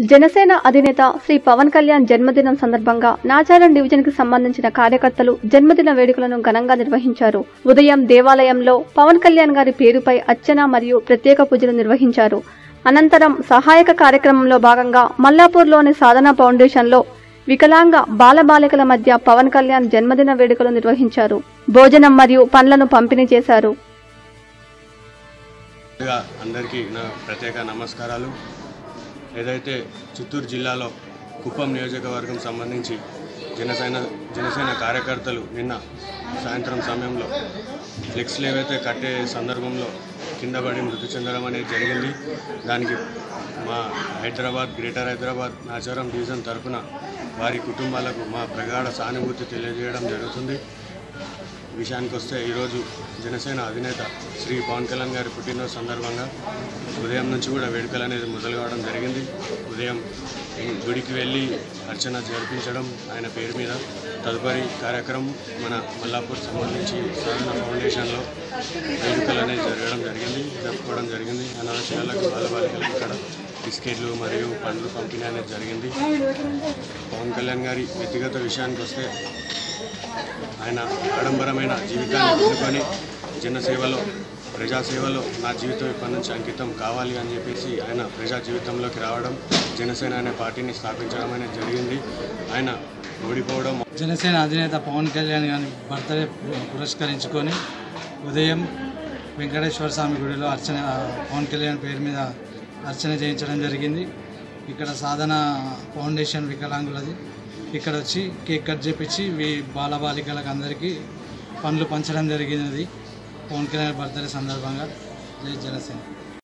జనసేన అధినేత శ్రీ పవన్ కళ్యాణ్ జన్మదినం సందర్భంగా నాచారం డివిజన్ కి సంబంధించిన కార్యకర్తలు జన్మదిన వేడుకలను ఘనంగా నిర్వహించారు ఉదయం దేవాలయంలో పవన్ కళ్యాణ్ గారి పేరుపై అర్చన మరియు ప్రత్యేక పూజలు నిర్వహించారు అనంతరం సహాయక కార్యక్రమంలో భాగంగా మల్లాపూర్లోని సాధన ఫౌండేషన్లో వికలాంగ బాలబాలికల మధ్య పవన్ కళ్యాణ్ జన్మదిన వేడుకలు నిర్వహించారు భోజనం మరియు పండ్లను పంపిణీ చేశారు ముందుగా అందరికీ నా ప్రత్యేక నమస్కారాలు ఏదైతే చిత్తూరు జిల్లాలో కుప్పం నియోజకవర్గం సంబంధించి జనసేన జనసేన కార్యకర్తలు నిన్న సాయంత్రం సమయంలో ఫ్లెక్స్లు ఏవైతే కట్టే సందర్భంలో కింద పడి మృతి చెందడం అనేది జరిగింది దానికి మా హైదరాబాద్ గ్రేటర్ హైదరాబాద్ నాచారం డివిజన్ తరఫున వారి కుటుంబాలకు మా ప్రగాఢ సానుభూతి తెలియజేయడం జరుగుతుంది విషయానికి వస్తే ఈరోజు జనసేన అధినేత శ్రీ పవన్ కళ్యాణ్ గారి పుట్టినరోజు సందర్భంగా ఉదయం నుంచి కూడా వేడుకలు అనేది మొదలు కావడం జరిగింది ఉదయం గుడికి వెళ్ళి అర్చన జరిపించడం ఆయన పేరు మీద తదుపరి కార్యక్రమం మన మల్లాపూర్ సంబంధించి సాధన ఫౌండేషన్లో వేడుకలు అనేది జరగడం జరిగింది జరుపుకోవడం జరిగింది అనాథశాలకు బాలబాలికలకు ఇక్కడ బిస్కెట్లు మరియు పండ్లు పంపిణీ అనేది జరిగింది పవన్ కళ్యాణ్ గారి వ్యక్తిగత విషయానికి వస్తే ఆయన ఆడంబరమైన జీవితాన్ని ఎన్నుకొని జనసేవలో ప్రజాసేవలో నా జీవితం ఇప్పటి నుంచి అంకితం కావాలి అని చెప్పేసి ఆయన ప్రజా జీవితంలోకి రావడం జనసేన అనే పార్టీని స్థాపించడం అనేది జరిగింది ఆయన ఓడిపోవడం జనసేన అధినేత పవన్ కళ్యాణ్ గారి బర్త్డే పురస్కరించుకొని ఉదయం వెంకటేశ్వర స్వామి గుడిలో అర్చన పవన్ కళ్యాణ్ పేరు మీద అర్చన చేయించడం జరిగింది ఇక్కడ సాధన ఫౌండేషన్ వికలాంగులది ఇక్కడ వచ్చి కేక్ కట్ చేపించి వీ బాలబాలికలకు అందరికీ పండ్లు పంచడం జరిగినది పవన్ కళ్యాణ్ బర్త్డే సందర్భంగా జై జనసేన